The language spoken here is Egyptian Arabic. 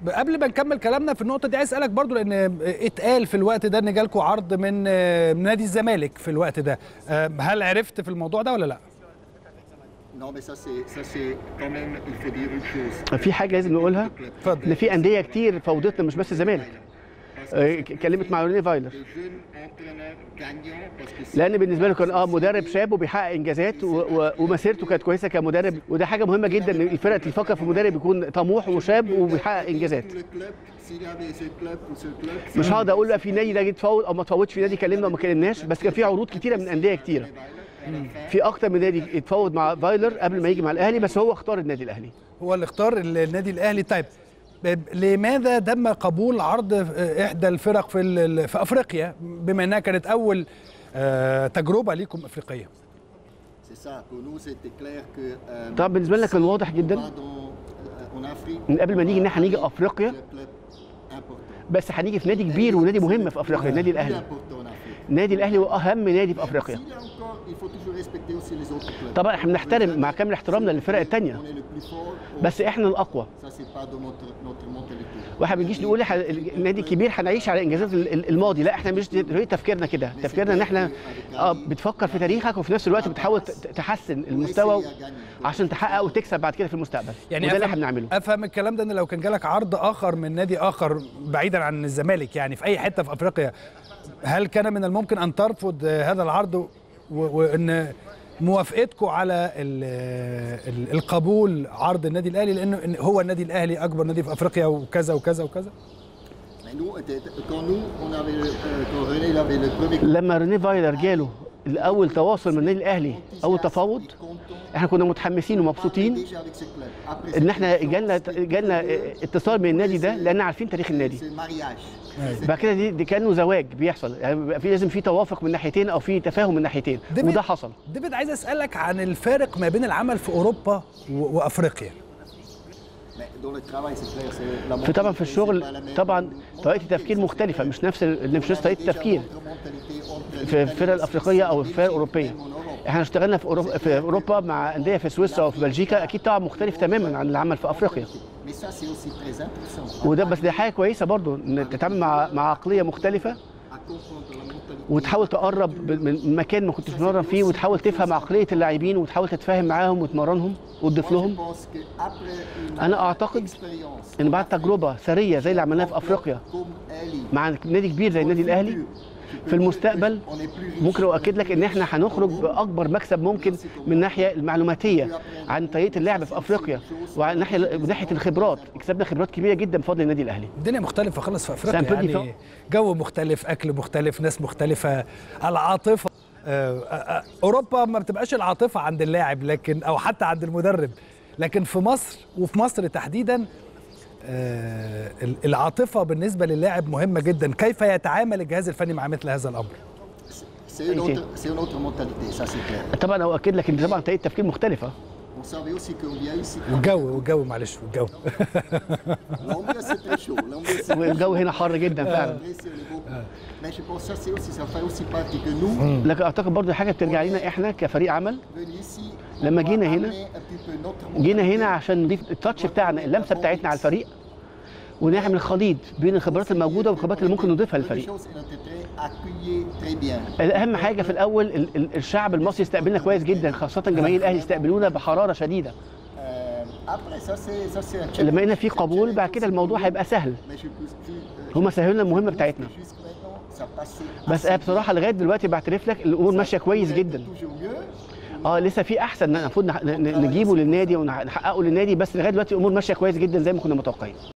قبل ما نكمل كلامنا في النقطه دي عايز اسالك برضو لان اتقال في الوقت ده ان جالكوا عرض من من نادي الزمالك في الوقت ده هل عرفت في الموضوع ده ولا لا Non, mais ça, c'est, ça, c'est quand même, il faut dire une chose. في حاجه لازم نقولها اتفضل ان في انديه كتير فوضتنا مش بس الزمالك آه، ك- كلمت مع روني فايلر Les jeunes entraîneurs gagnants, parce que c'est لان بالنسبه له كان اه مدرب شاب وبيحقق انجازات و- و- ومسيرته كانت كويسه كمدرب وده حاجه مهمه جدا ان الفرق تفكر في مدرب يكون طموح وشاب وبيحقق انجازات tout le club, s'il y avait ce club ou ce club, مش هقدر اقول لا في نادي ده جه تفاوض او ما تفاوضش في نادي كلمنا وما كلمناش بس كان في عروض كتيره من انديه كتيره في اكتر من نادي اتفاوض مع فايلر قبل ما يجي مع الاهلي بس هو اختار النادي الاهلي هو اللي اختار النادي الاهلي طيب ب- لماذا تم قبول عرض احدى الفرق في ال- في افريقيا بما انها كانت اول آه، تجربه ليكم افريقيه c'est ça. Pour nous, c'était clair que. euh, طبعا بالنسبه لنا كان واضح on جدا va dans- en Afrique, من قبل ما نيجي ان احنا هنيجي le افريقيا club important. بس هنيجي في نادي كبير ونادي مهم في افريقيا النادي Plus الاهلي important en Afrique. النادي الاهلي هو اهم نادي في افريقيا S'il y a encore, il faut toujours respecter aussi les autres clubs. طبعا احنا بنحترم مع كامل احترامنا للفرق التانية On est le plus fort. on- بس احنا الاقوى Ça, c'est pas de notre, notre mentalité. واحنا ما بنجيش نقول إحنا النادي الكبير هنعيش على انجازات ال- ال- الماضي لا احنا مش طريقه تفكيرنا كده تفكيرنا ان احنا اه بتفكر في تاريخك وفي نفس الوقت بتحاول ت- ت- تحسن المستوى عشان تحقق وتكسب بعد كده في المستقبل يعني وده اللي أفهم- احنا بنعمله افهم الكلام ده ان لو كان جالك عرض اخر من نادي اخر بعيدا عن الزمالك يعني في اي حته في افريقيا هل كان من الممكن ان ترفض آه، هذا العرض و- وان موافقتكم على ال- ال- القبول عرض النادي الاهلي لانه إن هو النادي الاهلي اكبر نادي في افريقيا وكذا وكذا وكذا Mais nous, était- quand nous, on avait, le- euh, quand René il avait le premier لما ريني فايلر جاله الاول تواصل من النادي الاهلي اول تفاوض احنا كنا متحمسين ومبسوطين déjà avec ce club. Après, ان c'est- احنا جالنا جالنا اتصال من النادي ده لان عارفين تاريخ النادي c'est mariage. بعد كده دي, دي كانه زواج بيحصل يعني بيبقى في لازم في توافق من ناحيتين او في تفاهم من ناحيتين ديفيد- وده حصل ديفيد عايز اسالك عن الفارق ما بين العمل في اوروبا و- وافريقيا Mais dans le travail, c'est clair. c'est la في طبعا في mentalité, c'est الشغل pas la même. طبعا طريقه التفكير مختلفه مش نفس ال- مش نفس طريقه Déjà التفكير notre mentalité entre في l'Italie, الفرق الافريقيه او la الفرق Belgique, الاوروبيه même en Europe. احنا اشتغلنا في اوروبا في اوروبا مع انديه في سويسرا وفي بلجيكا اكيد طبعا مختلف تماما عن العمل في افريقيا Mais ça, c'est aussi très intéressant. وده بس دي حاجه كويسه برضو ان تتعامل مع مع عقليه مختلفه À comprendre la mentalité. وتحاول تقرب ب- من مكان ما كنتش بتتمرن فيه وتحاول تفهم عقليه اللاعبين وتحاول تتفاهم معاهم وتمرنهم وتضيف Moi, je لهم pense que après une انا اعتقد expérience, ان بعد تجربه ثريه زي اللي عملناها في افريقيا comme Ali, مع نادي كبير زي النادي الاهلي في المستقبل on est plus riche. ممكن اؤكد لك ان احنا هنخرج باكبر مكسب ممكن من الناحيه المعلوماتيه عن طريقه اللعب في افريقيا وعن ناحيه من ناحيه الخبرات كسبنا خبرات كبيره جدا بفضل النادي الاهلي الدنيا مختلفة خالص في افريقيا سامبلي يعني جو مختلف اكل مختلف ناس مختلفة العاطفة آه، آه، آه، اوروبا ما بتبقاش العاطفة عند اللاعب لكن او حتى عند المدرب لكن في مصر وفي مصر تحديدا آه، العاطفة بالنسبة للاعب مهمة جدا كيف يتعامل الجهاز الفني مع مثل هذا الامر C'est une, autre, c'est une autre mentalité, ça c'est clair. طبعا اؤكد لك ان طبعا طريقه تفكير مختلفه On savait aussi qu'on vient ici. والجو والجو معلش والجو L'ambiance c'est très chaud. L'ambiance c'est والجو هنا حر جدا فعلا très chaud, on est beaucoup. Mais je pense que ça, c'est aussi, ça fait aussi partie que nous, لكن اعتقد برضو حاجه بترجع لنا احنا كفريق عمل venus ici, لما on جينا va هنا- amener un petit peu notre جينا mentalité. هنا عشان نضيف التاتش بتاعنا اللمسه بتاعتنا على الفريق ونعمل خليط بين الخبرات الموجوده والخبرات اللي ممكن نضيفها Première للفريق chose, on était très accueillis très bien. الاهم حاجه في الاول ال- ال- الشعب المصري استقبلنا كويس جدا خاصه جماهير الاهلي استقبلونا بحراره شديده Euh, après, ça c'est, ça c'est un challenge. لما لقينا في قبول بعد كده الموضوع هيبقى سهل Mais je peux- je- هما سهلوا لنا المهمه je- بتاعتنا jusqu'à maintenant, ça passait بس assez أنا بصراحه لغايه دلوقتي بعترف لك الامور ماشيه كويس bien. جدا Toujours mieux. اه لسه في احسن المفروض نح- ن- ن- نجيبه للنادي ونحققه للنادي بس لغايه دلوقتي الامور ماشيه كويس جدا زي ما كنا متوقعين